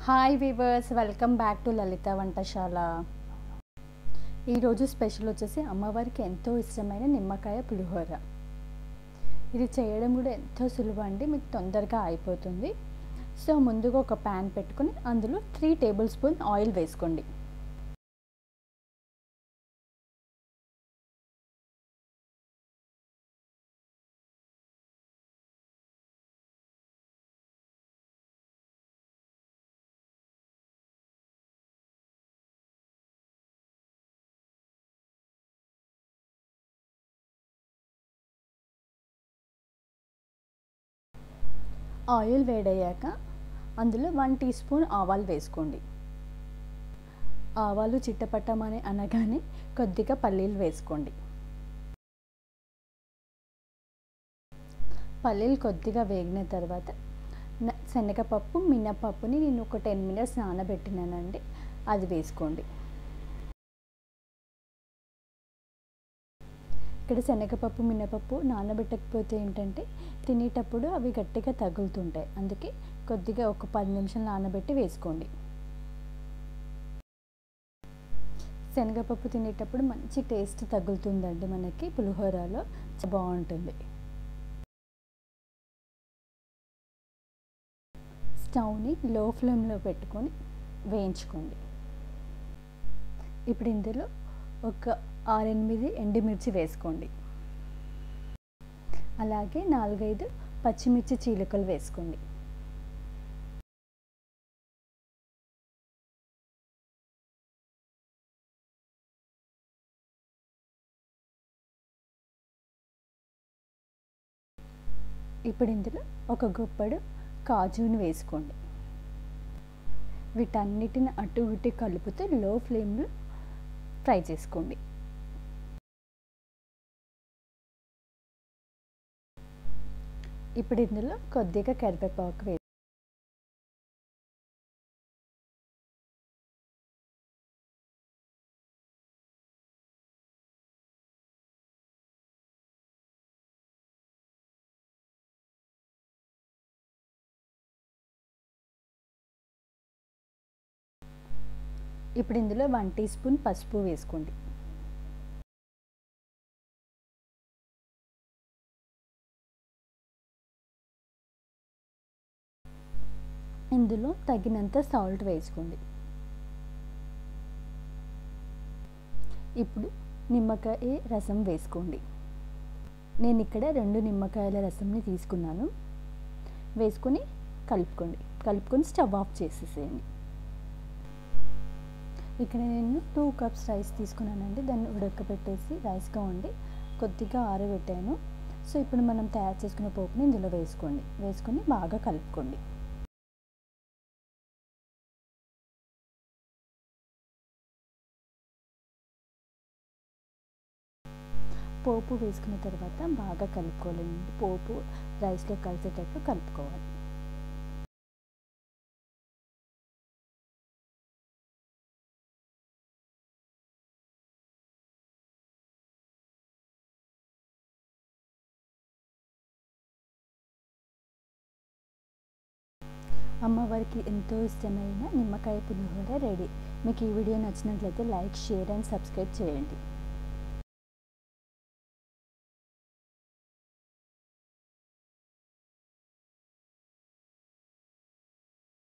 hi viewers welcome back to Lalitha వంటశాల ఈరోజు special వచ్చేసి అమ్మవారికి ఎంతో ఇష్టమైన నిమ్మకాయ పులిహోర ఇది చేయడం కూడా ఎంతో సులువు అండి మీకు తొందరగా అయిపోతుంది సో ముందుగా ఒక ప్యాన్ పెట్టుకొని అందులో త్రీ టేబుల్ స్పూన్ ఆయిల్ వేసుకోండి ఆయిల్ వేడయ్యాక అందులో వన్ టీ స్పూన్ ఆవాలు వేసుకోండి ఆవాలు చిట్టపట్టమని అనగానే కొద్దిగా పల్లీలు వేసుకోండి పల్లీలు కొద్దిగా వేగిన తర్వాత శనగపప్పు మినపప్పుని నేను ఒక టెన్ మినిట్స్ నానబెట్టినానండి అది వేసుకోండి ఇక్కడ శనగపప్పు మినపప్పు నానబెట్టకపోతే ఏంటంటే తినేటప్పుడు అవి గట్టిగా తగులుతుంటాయి అందుకే కొద్దిగా ఒక పది నిమిషాలు నానబెట్టి వేసుకోండి శనగపప్పు తినేటప్పుడు మంచి టేస్ట్ తగులుతుందండి మనకి పులిహోరలో బాగుంటుంది స్టవ్ని లో ఫ్లేమ్లో పెట్టుకొని వేయించుకోండి ఇప్పుడు ఇందులో ఒక ఆరెనిమిది ఎండుమిర్చి వేసుకోండి అలాగే నాలుగైదు పచ్చిమిర్చి చీలికలు వేసుకోండి ఇప్పుడు ఇందులో ఒక గుప్పడు కాజుని వేసుకోండి వీటన్నిటిని అటు ఇటు కలుపుతూ లో ఫ్లేమ్లో ఫ్రై చేసుకోండి ఇప్పుడు ఇందులో కొద్దిగా కరివేపాకు వే ఇప్పుడు ఇందులో వన్ టీ స్పూన్ పసుపు వేసుకోండి ఇందులో తగినంత సాల్ట్ వేసుకోండి ఇప్పుడు నిమ్మకాయ రసం వేసుకోండి నేను ఇక్కడ రెండు నిమ్మకాయల రసంని తీసుకున్నాను వేసుకొని కలుపుకోండి కలుపుకొని స్టవ్ ఆఫ్ చేసేసేయండి ఇక్కడ నేను టూ కప్స్ రైస్ తీసుకున్నానండి దాన్ని ఉడకబెట్టేసి రైస్గా వండి కొద్దిగా ఆరబెట్టాను సో ఇప్పుడు మనం తయారు చేసుకున్న పోపుని ఇందులో వేసుకోండి వేసుకొని బాగా కలుపుకోండి పోపు వేసుకున్న తర్వాత బాగా కలుపుకోవాలండి పోపు రైస్లో కలిసేటట్టు కలుపుకోవాలి అమ్మవారికి ఎంతో ఇష్టమైన నిమ్మకాయ పులిహోర రెడీ మీకు ఈ వీడియో నచ్చినట్లయితే లైక్ షేర్ అండ్ సబ్స్క్రైబ్ చేయండి